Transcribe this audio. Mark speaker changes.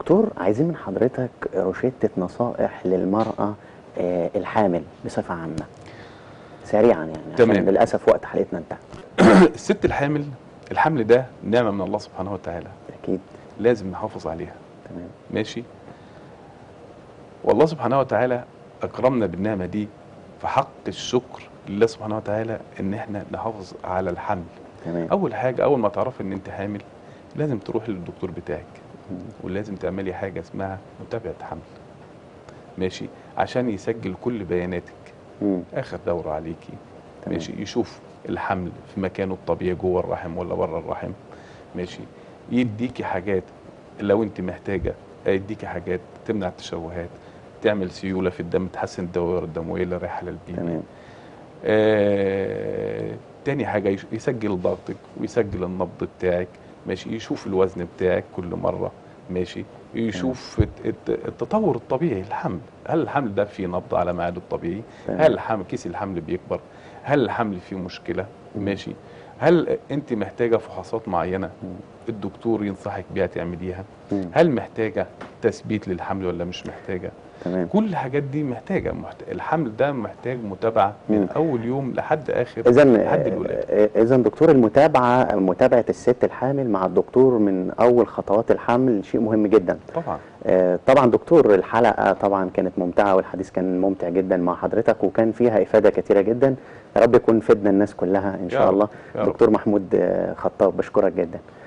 Speaker 1: دكتور عايزين من حضرتك روشتة نصائح للمرأة آه، الحامل بصفة عامة سريعا يعني عشان
Speaker 2: تمام.
Speaker 1: للأسف وقت حلقتنا انتهى
Speaker 2: الست الحامل الحمل ده نعمه من الله سبحانه وتعالى
Speaker 1: أكيد
Speaker 2: لازم نحافظ عليها
Speaker 1: تمام
Speaker 2: ماشي والله سبحانه وتعالى اكرمنا بالنعمه دي فحق الشكر لله سبحانه وتعالى ان احنا نحافظ على الحمل
Speaker 1: تمام
Speaker 2: اول حاجه اول ما تعرفي ان انت حامل لازم تروحي للدكتور بتاعك
Speaker 1: مم.
Speaker 2: ولازم تعملي حاجه اسمها متابعه حمل ماشي عشان يسجل كل بياناتك
Speaker 1: مم.
Speaker 2: اخر دوره عليكي
Speaker 1: تمام.
Speaker 2: ماشي يشوف الحمل في مكانه الطبيعي جوه الرحم ولا بره الرحم ماشي يديكي حاجات لو انت محتاجه يديكي حاجات تمنع التشوهات تعمل سيوله في الدم تحسن الدوره الدمويه للرحله البيبي
Speaker 1: تمام
Speaker 2: آه تاني حاجه يش- يسجل ضغطك ويسجل النبض بتاعك ماشي يشوف الوزن بتاعك كل مره ماشي يشوف الت- الت- التطور الطبيعي الحمل هل الحمل ده فيه نبض على ميعاده الطبيعي
Speaker 1: تمام.
Speaker 2: هل الحمل كيس الحمل بيكبر هل الحمل فيه مشكله
Speaker 1: مم.
Speaker 2: ماشي هل انت محتاجه فحوصات معينه
Speaker 1: مم.
Speaker 2: الدكتور ينصحك بيها تعمليها
Speaker 1: مم.
Speaker 2: هل محتاجه تثبيت للحمل ولا مش محتاجه
Speaker 1: تمام
Speaker 2: كل الحاجات دي محتاجه محت... الحمل ده محتاج متابعه من
Speaker 1: مم.
Speaker 2: اول يوم لحد اخر
Speaker 1: اذا
Speaker 2: لحد الولاده
Speaker 1: اذا دكتور المتابعه متابعه الست الحامل مع الدكتور من اول خطوات الحمل شيء مهم جدا
Speaker 2: طبعا
Speaker 1: آه، طبعا دكتور الحلقه طبعا كانت ممتعه والحديث كان ممتع جدا مع حضرتك وكان فيها افاده كثيره جدا يا رب يكون فدنا الناس كلها ان
Speaker 2: يا
Speaker 1: شاء
Speaker 2: رب،
Speaker 1: الله
Speaker 2: يا رب.
Speaker 1: دكتور محمود آه، خطاب بشكرك جدا